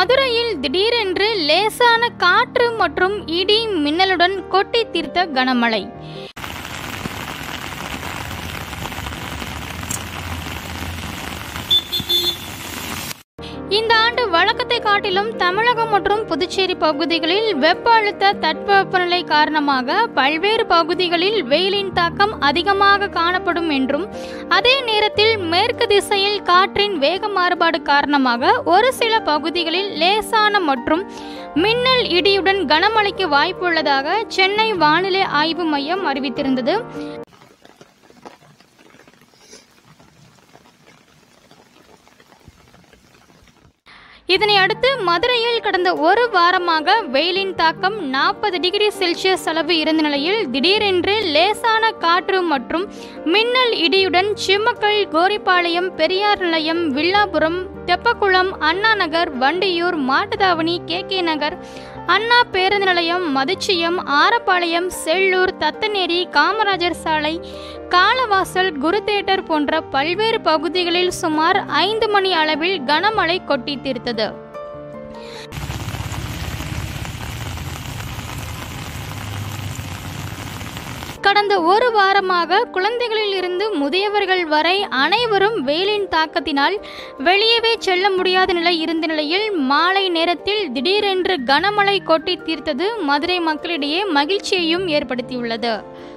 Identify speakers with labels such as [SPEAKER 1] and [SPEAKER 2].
[SPEAKER 1] மதுரையில் திடீரென்று லேசான காற்று மற்றும் இடி மின்னலுடன் கொட்டி தீர்த்த கனமழை இந்த ஆண்டு வழக்கத்தை காட்டிலும் தமிழகம் மற்றும் புதுச்சேரி பகுதிகளில் வெப்ப அழுத்த தட்பவெப்பநிலை காரணமாக பல்வேறு பகுதிகளில் வெயிலின் தாக்கம் அதிகமாக காணப்படும் என்றும் அதே நேரத்தில் மேற்கு திசையில் காற்றின் வேக மாறுபாடு காரணமாக ஒரு சில பகுதிகளில் லேசான மற்றும் மின்னல் இடியுடன் கனமழைக்கு வாய்ப்புள்ளதாக சென்னை வானிலை ஆய்வு மையம் அறிவித்திருந்தது இதனை அடுத்து மதுரையில் கடந்த ஒரு வாரமாக வெயிலின் தாக்கம் நாற்பது டிகிரி செல்சியஸ் அளவு இருந்த நிலையில் திடீரென்று லேசான காற்று மற்றும் மின்னல் இடியுடன் சிம்மக்கல் கோரிப்பாளையம் பெரியார் நிலையம் வில்லாபுரம் தெப்பக்குளம் அண்ணா நகர் வண்டியூர் மாட்டுத்தாவணி கே கே நகர் அண்ணா பேருந்து நிலையம் மதுச்சியம் ஆரப்பாளையம் செல்லூர் தத்தநேரி காமராஜர் சாலை காலவாசல் குரு தேட்டர் போன்ற பல்வேறு பகுதிகளில் சுமார் ஐந்து மணி அளவில் கனமழை கொட்டி தீர்த்தது கடந்த ஒரு வாரமாக குழந்தைகளில் இருந்து முதியவர்கள் வரை அனைவரும் வெயிலின் தாக்கத்தினால் வெளியவே செல்ல முடியாத நிலை இருந்த நிலையில் மாலை நேரத்தில் திடீரென்று கனமழை கொட்டி தீர்த்தது மதுரை மக்களிடையே மகிழ்ச்சியையும் ஏற்படுத்தியுள்ளது